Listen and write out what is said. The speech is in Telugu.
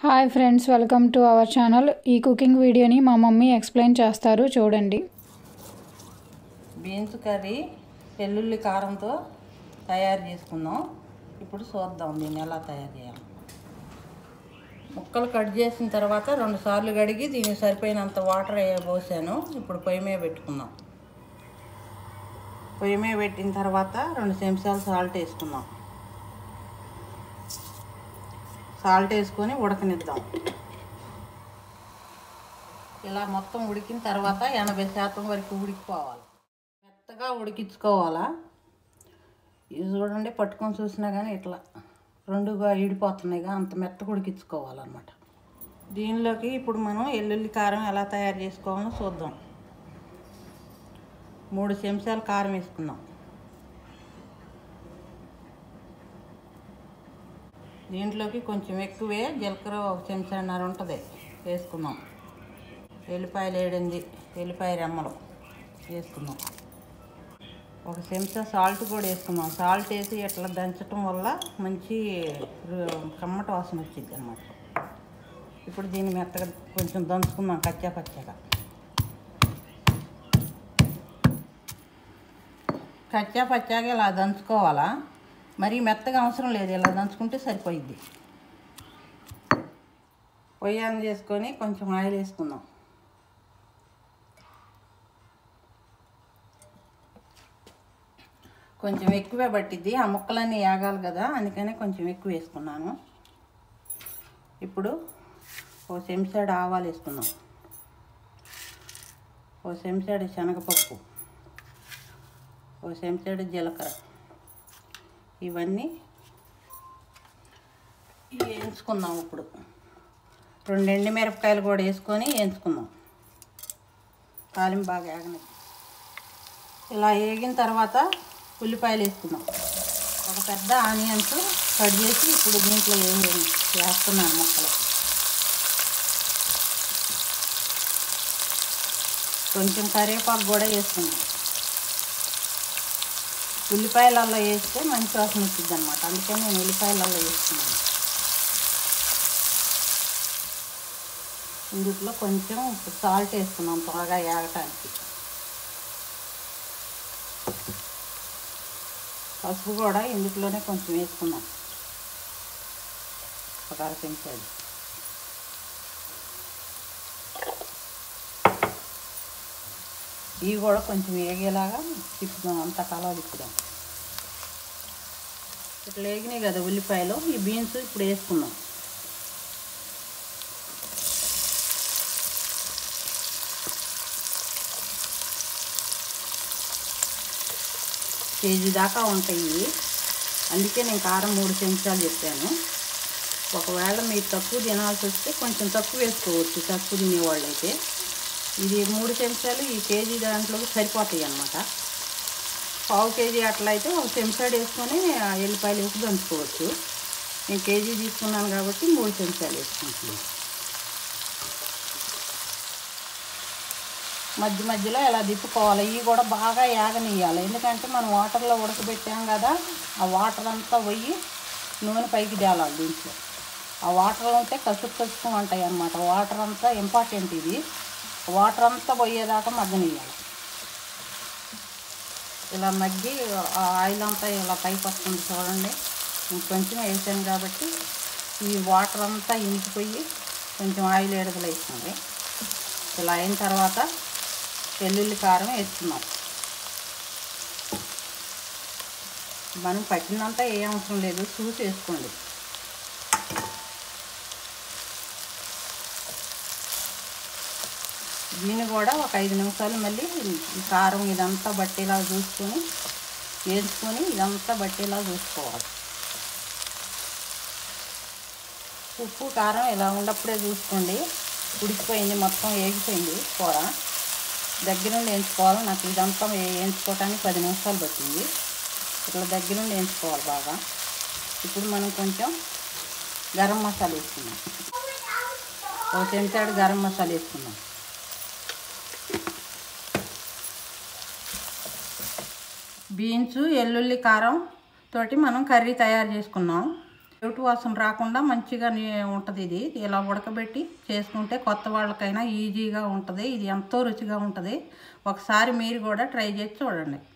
Hi friends welcome to our channel ఈ కుకింగ్ వీడియోని మా మమ్మీ ఎక్స్ప్లెయిన్ చేస్తారు చూడండి బీన్స్ కర్రీ వెల్లుల్లి కారంతో తయారు చేసుకుందాం ఇప్పుడు చూద్దాం దీన్ని ఎలా తయారు చేయాలి ముక్కలు కట్ చేసిన తర్వాత రెండు సార్లు కడిగి దీనికి సరిపోయినంత వాటర్ పోసాను ఇప్పుడు పొయ్యి మీద పెట్టుకుందాం పొయ్యి మీద పెట్టిన తర్వాత రెండు చెంచాలు సాల్ట్ వేసుకుందాం సాల్ట్ వేసుకొని ఉడకనిద్దాం ఇలా మొత్తం ఉడికిన తర్వాత ఎనభై శాతం వరకు ఉడికిపోవాలి మెత్తగా ఉడికించుకోవాలా ఇది చూడండి పట్టుకొని చూసినా కానీ ఇట్లా రెండుగా ఈడిపోతున్నాయిగా అంత మెత్తగా ఉడికించుకోవాలన్నమాట దీనిలోకి ఇప్పుడు మనం ఎల్లుల్లి కారం ఎలా తయారు చేసుకోవాలో చూద్దాం మూడు చెంచాలు కారం వేసుకుందాం దీంట్లోకి కొంచెం ఎక్కువే జీలకర్ర ఒక చెంచాన్నర ఉంటుంది వేసుకుందాం ఎల్లిపాయలు ఏడింది ఎల్లిపాయ రెమ్మలు వేసుకుందాం ఒక చెంచా సాల్ట్ కూడా వేసుకుందాం సాల్ట్ వేసి ఇట్లా దంచటం వల్ల మంచి రు- కమ్మట వాసన వచ్చింది అనమాట ఇప్పుడు దీన్ని మెత్తగా కొంచెం దంచుకుందాం కచ్చా పచ్చగా కచ్చా పచ్చాగా ఇలా దంచుకోవాలా మరీ మెత్తగా అవసరం లేదు ఇలా దంచుకుంటే సరిపోయిద్ది పొయ్యి ఆన్ చేసుకొని కొంచెం ఆయిల్ వేసుకుందాం కొంచెం ఎక్కువే పట్టిద్ది ఆ ముక్కలన్నీ యాగాలి కదా అందుకనే కొంచెం ఎక్కువ వేసుకున్నాను ఇప్పుడు ఓ చెంచాడు ఆవాలు వేసుకుందాం ఓ చెంచాడు శనగపప్పు ఓ చెంచాడు జీలకర్ర ఇవన్నీ వేయించుకుందాం ఇప్పుడు రెండు ఎండు మిరపకాయలు కూడా వేసుకొని వేయించుకుందాం తాలింపు బాగా వేగని ఇలా వేగిన తర్వాత ఉల్లిపాయలు వేసుకుందాం ఒక పెద్ద ఆనియన్స్ కట్ చేసి ఇప్పుడు దీంట్లో ఏం వేస్తున్నాను ముక్కలు కొంచెం కరివేపాకు కూడా వేసుకుందాం ఉల్లిపాయలలో వేస్తే మంచి వాసన వచ్చింది అనమాట అందుకని నేను ఉల్లిపాయలలో వేస్తున్నాను ఇందులో కొంచెం సాల్ట్ వేసుకున్నాం త్వరగా ఏగటానికి పసుపు కూడా ఇందులోనే కొంచెం వేసుకున్నాం ఒక అర చెంచాడు ఇవి కూడా కొంచెం వేగేలాగా తిప్పుదాం అంతా కలవ తిప్పుదాం ఇట్లా వేగినాయి కదా ఉల్లిపాయలు ఈ బీన్స్ ఇప్పుడు వేసుకుందాం కేజీ దాకా ఉంటాయి ఇవి. అందుకే నేను కారం మూడు చెంచాలు చెప్పాను ఒకవేళ మీరు తక్కువ తినాల్సి వస్తే కొంచెం తక్కువ వేసుకోవచ్చు తక్కువ తినేవాళ్ళు అయితే ఇది మూడు చెంచాలు ఈ కేజీ దాంట్లోకి సరిపోతాయి అన్నమాట పావు కేజీ అట్లా అయితే ఒక చెంచాడు వేసుకొని ఆ ఎల్లిపాయలు వేసి దంచుకోవచ్చు నేను కేజీ తీసుకున్నాను కాబట్టి మూడు చెంచాలు వేసుకుంటున్నాను మధ్య మధ్యలో ఇలా తిప్పుకోవాలి ఇవి కూడా బాగా యాగనియ్యాలి ఎందుకంటే మనం వాటర్లో ఉడకబెట్టాం కదా ఆ వాటర్ అంతా పోయి నూనె పైకి తేలాలి దీంట్లో ఆ వాటర్ ఉంటే కసుపు కసుపు ఉంటాయి అన్నమాట వాటర్ అంతా ఇంపార్టెంట్ ఇది వాటర్ అంతా పోయేదాకా మగ్గనియ్యాలి ఇలా మగ్గి ఆ ఆయిల్ అంతా ఇలా పైకి వస్తుంది చూడండి కొంచెం వేసాను కాబట్టి ఈ వాటర్ అంతా ఇంకిపోయి కొంచెం ఆయిల్ ఎడగలు వేస్తుంది ఇలా అయిన తర్వాత వెల్లుల్లి కారం వేస్తున్నాం మనం పట్టినంత ఏ అవసరం లేదు చూసి వేసుకోండి దీన్ని కూడా ఒక ఐదు నిమిషాలు మళ్ళీ ఈ కారం ఇదంతా బట్టేలా చూసుకొని వేసుకొని ఇదంతా బట్టేలా చూసుకోవాలి ఉప్పు కారం ఇలా ఉన్నప్పుడే చూసుకోండి ఉడికిపోయింది మొత్తం వేగిపోయింది కూర దగ్గరుండి వేయించుకోవాలి నాకు ఇదంతా వే- వేయించుకోవటానికి పది నిమిషాలు పట్టింది ఇట్లా దగ్గరుండి వేయించుకోవాలి బాగా ఇప్పుడు మనం కొంచెం గరం మసాలా వేసుకుందాం ఒక చెంచాడు గరం మసాలా వేసుకుందాం బీన్స్ ఎల్లుల్లి కారం తోటి మనం కర్రీ తయారు చేసుకున్నాం చెవిటి వాసన రాకుండా మంచిగా ఉంటుంది ఇది ఇలా ఉడకబెట్టి చేసుకుంటే కొత్త వాళ్ళకైనా ఈజీగా ఉంటుంది ఇది ఎంతో రుచిగా ఉంటుంది ఒకసారి మీరు కూడా ట్రై చేసి చూడండి